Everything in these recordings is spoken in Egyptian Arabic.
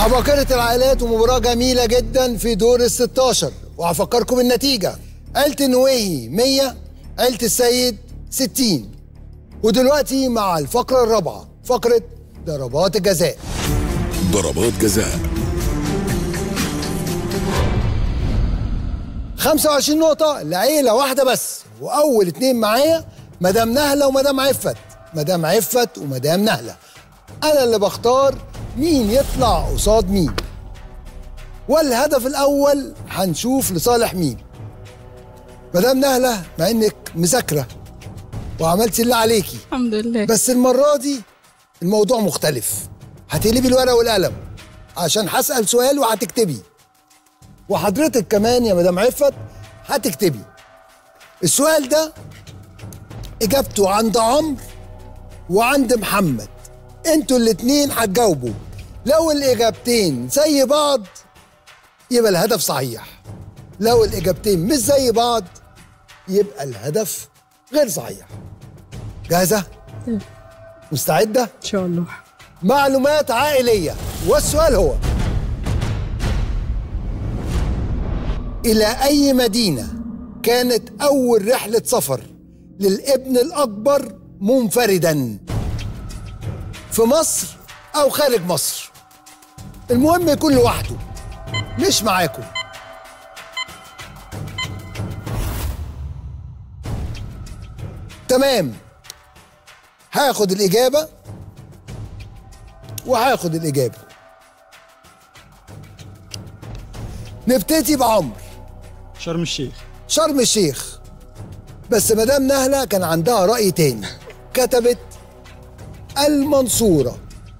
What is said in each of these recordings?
عباقرة العائلات ومباراة جميلة جدا في دور ال 16 وهفكركم بالنتيجة عيلة النويهي 100 عيلة السيد 60 ودلوقتي مع الفقرة الرابعة فقرة ضربات الجزاء ضربات جزاء 25 نقطة لعيلة واحدة بس وأول اتنين معايا مدام نهلة ومدام عفت مدام عفت ومدام نهلة أنا اللي بختار مين يطلع قصاد مين والهدف الأول هنشوف لصالح مين مدام نهلة مع إنك مذاكرة وعملتي اللي عليكي الحمد لله بس المرة دي الموضوع مختلف هتقلبي الورقة والقلم عشان هسأل سؤال وهتكتبي وحضرتك كمان يا مدام عفت هتكتبي السؤال ده إجابته عند عمرو وعند محمد انتوا الاتنين هتجاوبوا لو الإجابتين زي بعض يبقى الهدف صحيح لو الإجابتين مش زي بعض يبقى الهدف غير صحيح جاهزة؟ مستعدة؟ ان شاء الله معلومات عائلية والسؤال هو إلى أي مدينة كانت أول رحلة سفر للابن الأكبر منفردا في مصر أو خارج مصر المهم يكون لوحده مش معاكم تمام هاخد الإجابة وهاخد الإجابة نبتدي بعمر شرم الشيخ شرم الشيخ بس مدام نهلة كان عندها رأي تاني كتبت المنصورة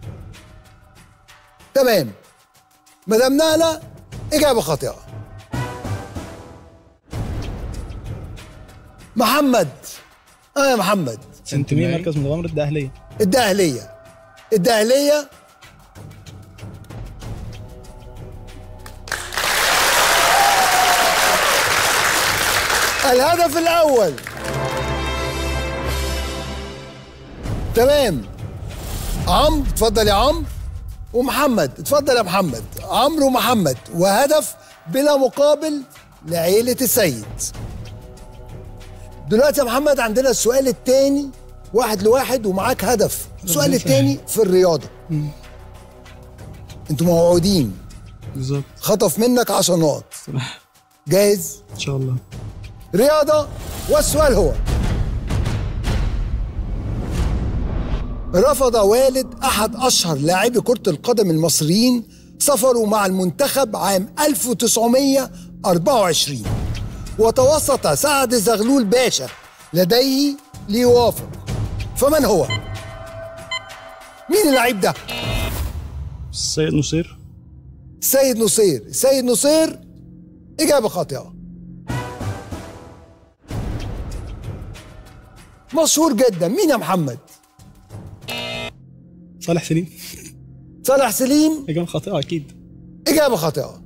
تمام مدام نهلة إجابة خاطئة محمد اه يا محمد سنتمية مركز متغمر الداهلية الدهلية الدهلية الهدف الأول تمام عمرو اتفضل يا عمرو ومحمد اتفضل يا محمد عمرو ومحمد وهدف بلا مقابل لعيلة السيد دلوقتي يا محمد عندنا السؤال الثاني واحد لواحد ومعاك هدف السؤال الثاني في الرياضة انتوا موعودين بالظبط خطف منك 10 نقط جاهز ان شاء الله رياضة والسؤال هو رفض والد أحد أشهر لاعبي كرة القدم المصريين سفره مع المنتخب عام 1924 وتوسط سعد زغلول باشا لديه ليوافق فمن هو؟ مين اللعيب ده؟ السيد نصير سيد نصير سيد نصير إجابة خاطئة مشهور جدا مين يا محمد؟ صالح سليم صالح سليم إجابة خاطئة أكيد إجابة خاطئة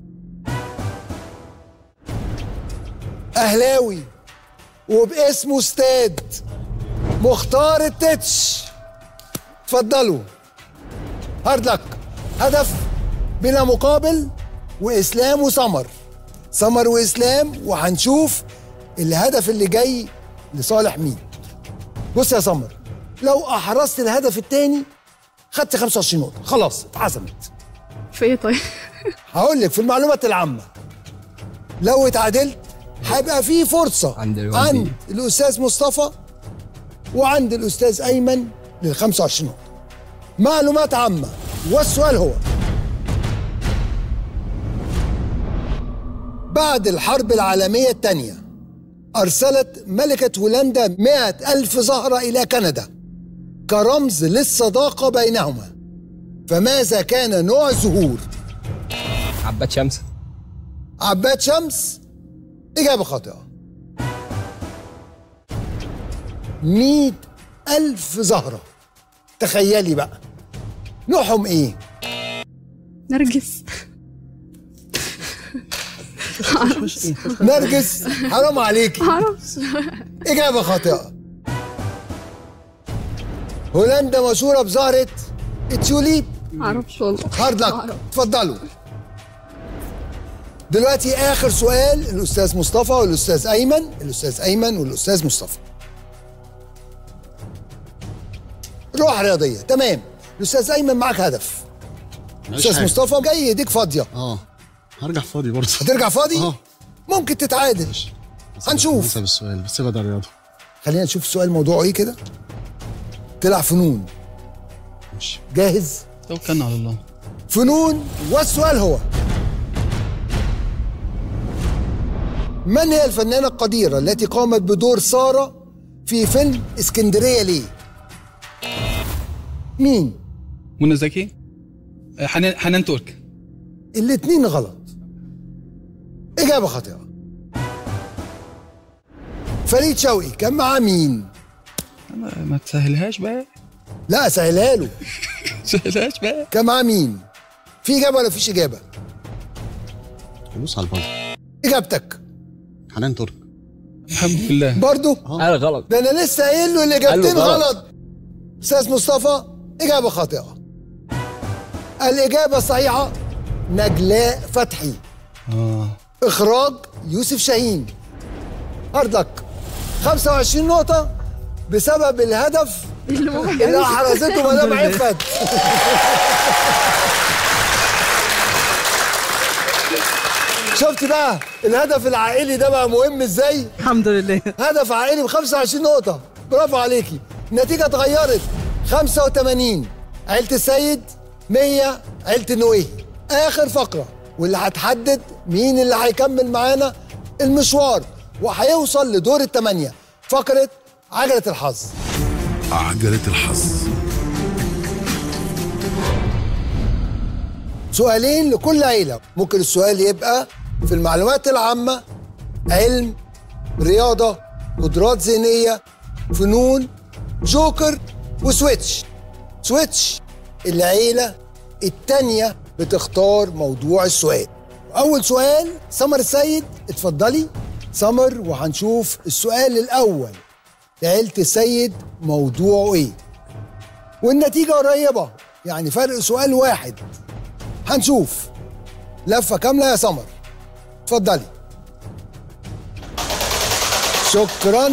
أهلاوي وباسمه استاد مختار التتش اتفضلوا هارد لك هدف بلا مقابل وإسلام وسمر سمر وإسلام وهنشوف الهدف اللي جاي لصالح مين بص يا سمر لو أحرزت الهدف الثاني خدت 25 نقطة خلاص اتحسمت في ايه طيب هقول لك في المعلومات العامة لو اتعادلت هيبقى في فرصة عند الوالدين. عند الأستاذ مصطفى وعند الأستاذ أيمن لل 25 نقطة معلومات عامة والسؤال هو بعد الحرب العالمية الثانية أرسلت ملكة هولندا مئة ألف زهرة إلى كندا كرمز للصداقة بينهما فماذا كان نوع الزهور؟ عباد شمس عباد شمس إجابة خاطئة مئة ألف زهرة تخيلي بقى نوعهم إيه؟ نرجس نرجس حرام عليكي معرفش إجابة خاطئة هولندا مشهورة بزهرة التوليب معرفش والله هارد لك معرفش. اتفضلوا دلوقتي اخر سؤال الاستاذ مصطفى والاستاذ ايمن الاستاذ ايمن والاستاذ مصطفى روح رياضيه تمام الاستاذ ايمن معاك هدف ماليش استاذ حاجة. مصطفى جاي ايديك فاضيه اه هرجع فاضي برضه هترجع فاضي اه ممكن تتعادل هنشوف. نسأل السؤال بس ابعد عن الرياضه خلينا نشوف السؤال موضوعه ايه كده طلع فنون ماشي جاهز توكلنا على الله فنون والسؤال هو من هي الفنانة القديرة التي قامت بدور سارة في فيلم اسكندرية ليه؟ مين؟ منى زكي آه، حنان حنان ترك الاتنين غلط إجابة خاطئة فريد شوقي كان معاه مين؟ ما, ما تسهلهاش بقى لا سهلها له تسهلهاش بقى كان معاه مين؟ في إجابة ولا فيش إجابة؟ فلوس على البازر إجابتك حنان ترك الحمد لله برضو انا غلط ده انا لسه قايل له الاجابتين قال له غلط. غلط استاذ مصطفى اجابه خاطئه الاجابه الصحيحه نجلاء فتحي اه اخراج يوسف شاهين هارد لك 25 نقطه بسبب الهدف اللي هو اللي احرزته مدام عفت شفت بقى الهدف العائلي ده بقى مهم ازاي الحمد لله هدف عائلي ب 25 نقطة برافو عليكي النتيجة اتغيرت 85 عيلة السيد 100 عيلة النويه آخر فقرة واللي هتحدد مين اللي هيكمل معانا المشوار وهيوصل لدور الثمانية فقرة عجلة الحظ عجلة الحظ سؤالين لكل عيلة ممكن السؤال يبقى في المعلومات العامة علم رياضة قدرات ذهنية فنون جوكر وسويتش سويتش العيلة التانية بتختار موضوع السؤال أول سؤال سمر السيد اتفضلي سمر وهنشوف السؤال الأول لعيلة السيد موضوعه إيه والنتيجة قريبة يعني فرق سؤال واحد هنشوف لفة كاملة يا سمر اتفضلي شكرا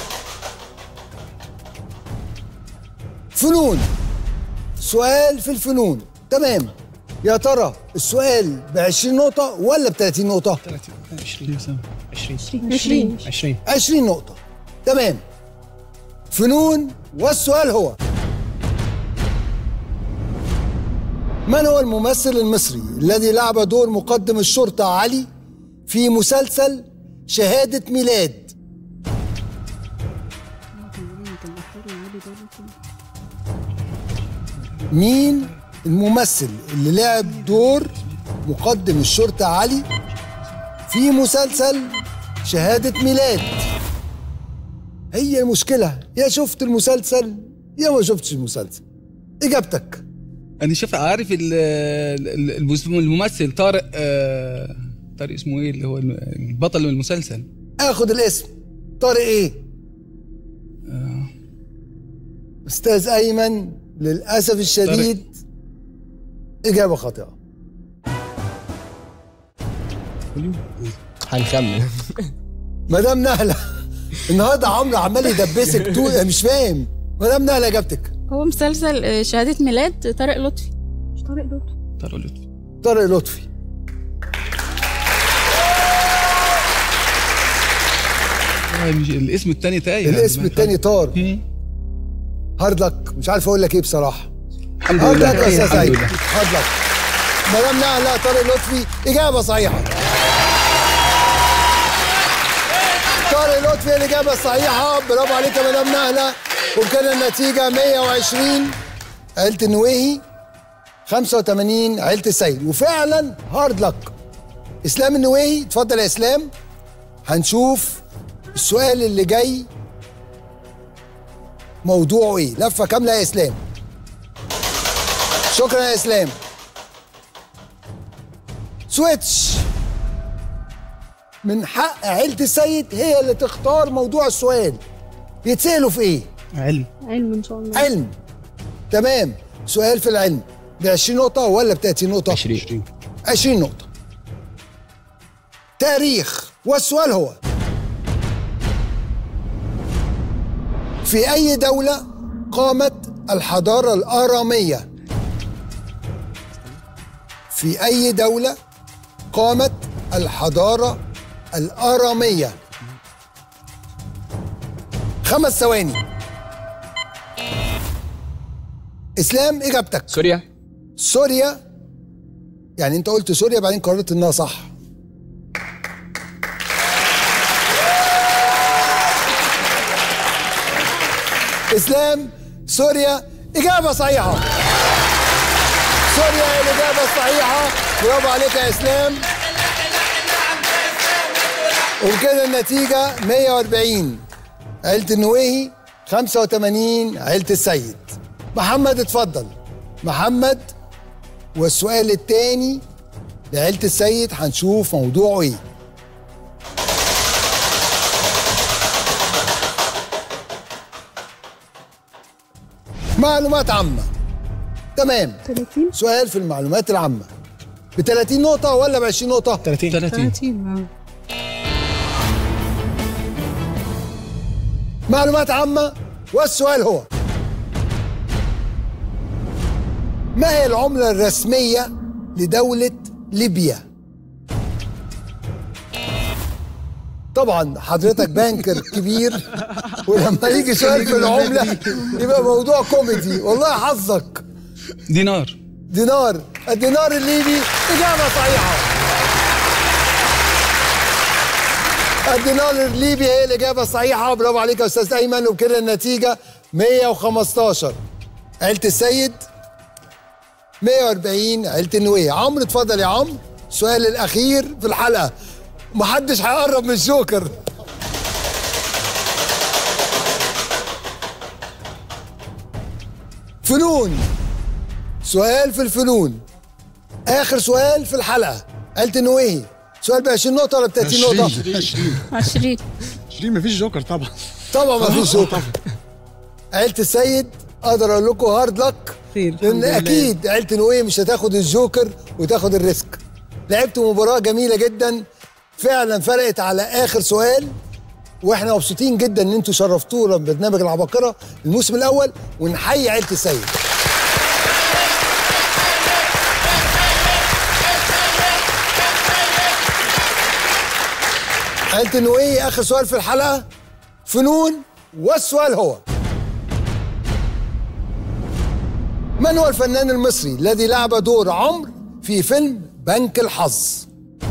فنون سؤال في الفنون تمام يا ترى السؤال ب 20 نقطة ولا ب 30 نقطة؟ 20 20 20 20 20 نقطة تمام فنون والسؤال هو من هو الممثل المصري الذي لعب دور مقدم الشرطة علي في مسلسل شهادة ميلاد مين الممثل اللي لعب دور مقدم الشرطة علي في مسلسل شهادة ميلاد هي المشكلة يا شفت المسلسل يا ما شفتش المسلسل إجابتك انا شوف عارف ال- ال- المس- الممثل طارق آه طارق اسمه ايه اللي هو البطل المسلسل اخد الاسم طارق ايه استاذ ايمن للاسف الشديد اجابه خاطئه هنخمن مدام نهله النهارده عمرو عمال يدبسك طول أنا مش فاهم مدام نهله اجابتك هو مسلسل آه، شهادة ميلاد طارق لطفي مش طارق لطفي طارق لطفي طارق لطفي آه، مش- الاسم الثاني تايه الاسم الثاني طار مم. هارد لك مش عارف اقول لك ايه بصراحه الحمد هارد لك لله يا استاذ الحمد ايمن لله هارد لك مدام نهله طارق لطفي اجابه صحيحه طارق لطفي الاجابه الصحيحه برافو عليك يا مدام نهله وكان النتيجه 120 عيله النويهي 85 عيله السيد وفعلا هارد لك اسلام النويهي اتفضل يا اسلام هنشوف السؤال اللي جاي موضوعه ايه لفه كامله يا اسلام شكرا يا اسلام سويتش من حق عيلة السيد هي اللي تختار موضوع السؤال يتسألوا في ايه علم علم ان شاء الله علم تمام سؤال في العلم ب 20 نقطة ولا ب 30 نقطة؟ 20 20 نقطة تاريخ والسؤال هو في أي دولة قامت الحضارة الآرامية؟ في أي دولة قامت الحضارة الآرامية؟ خمس ثواني إسلام إجابتك سوريا سوريا يعني انت قلت سوريا بعدين قررت انها صح اسلام سوريا اجابه صحيحه سوريا هي الاجابه الصحيحه برافو عليك يا اسلام وبكده النتيجه 140 عيله النويهي 85 عيله السيد محمد اتفضل محمد والسؤال الثاني لعيلة السيد هنشوف موضوعه ايه معلومات عامة تمام 30 سؤال في المعلومات العامة ب 30 نقطة ولا ب 20 نقطة؟ 30 30 30 معلومات عامة والسؤال هو ما هي العملة الرسمية لدولة ليبيا؟ طبعا حضرتك بانكر كبير ولما يجي سؤال في العملة يبقى موضوع كوميدي والله حظك دينار دينار الدينار الليبي إجابة صحيحة الدينار الليبي هي الإجابة الصحيحة برافو عليك يا أستاذ أيمن وبكده النتيجة 115 عيلة السيد 140 عيلة النوية عمرو اتفضل يا عمرو السؤال الأخير في الحلقة محدش هيقرب من الجوكر فنون سؤال في الفنون اخر سؤال في الحلقه عيله النويهي سؤال ب 20 نقطه ولا ب 30 نقطه 20 20 20 20 مفيش جوكر طبعا طبعا ما فيش جوكر عيله السيد اقدر اقول لكم هارد لك خير لان اكيد عيله النويهي مش هتاخد الجوكر وتاخد الريسك لعبتوا مباراه جميله جدا فعلا فرقت على اخر سؤال واحنا مبسوطين جدا ان انتوا شرفتونا ببرنامج العباقره الموسم الاول ونحيي عيله السيد عيله النويهي اخر سؤال في الحلقه فنون والسؤال هو من هو الفنان المصري الذي لعب دور عمرو في فيلم بنك الحظ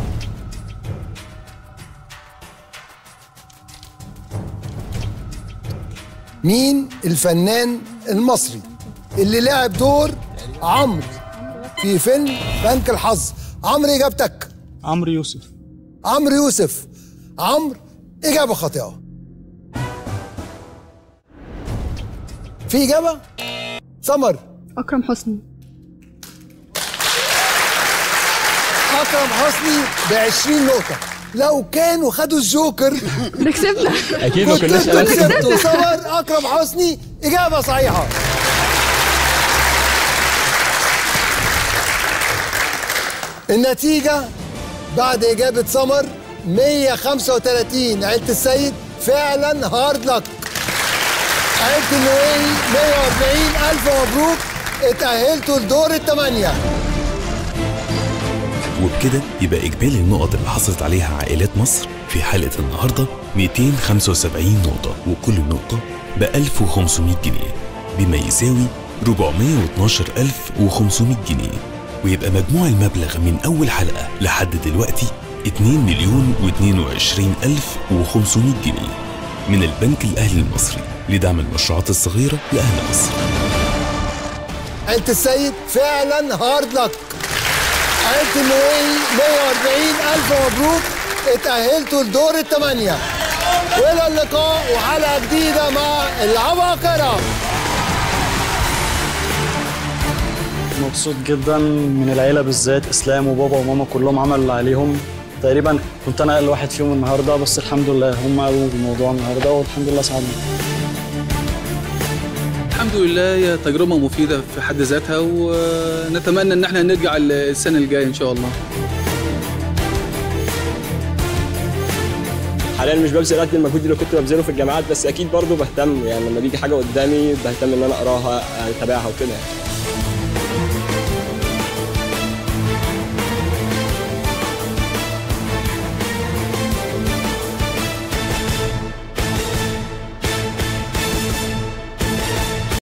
مين الفنان المصري اللي لعب دور عمرو في فيلم بنك الحظ عمرو اجابتك عمرو يوسف عمرو يوسف عمرو إجابة خاطئة في إجابة سمر اكرم حسني أكرم حسني ب 20 نقطة لو كانوا خدوا الجوكر ده كسبنا اكيد ما كنت كناش انتوا قلقنا. كسبتوا سمر أكرم حسني إجابة صحيحة النتيجة بعد إجابة سمر 135 عيلة السيد فعلا هارد لك عيلة النويهي 140 ألف مبروك اتأهلتوا لدور الثمانية وبكده يبقى إجمالي النقط اللي حصلت عليها عائلات مصر في حلقة النهاردة 275 نقطة وكل نقطة ب 1500 جنيه بما يساوي 412500 جنيه ويبقى مجموع المبلغ من أول حلقة لحد دلوقتي 2 مليون و22 ألف و500 جنيه من البنك الأهلي المصري لدعم المشروعات الصغيرة لأهل مصر عيلة السيد فعلا هارد لك عيلة النويهي 140 ألف مبروك اتأهلتوا لدور الثمانية وإلى اللقاء وحلقة جديدة مع العباقرة مبسوط جدا من العيلة بالذات إسلام وبابا وماما كلهم عملوا اللي عليهم تقريبا كنت أنا أقل واحد فيهم النهاردة بس الحمد لله هم قالوا الموضوع النهاردة والحمد لله ساعدنا الحمد لله هي تجربه مفيده في حد ذاتها ونتمنى ان احنا نرجع السنه الجايه ان شاء الله حاليا مش ببذل قد المجهود اللي كنت ببذله في الجامعات بس اكيد برضه بهتم يعني لما بيجي حاجه قدامي بهتم ان انا اقراها اتابعها وكده يعني.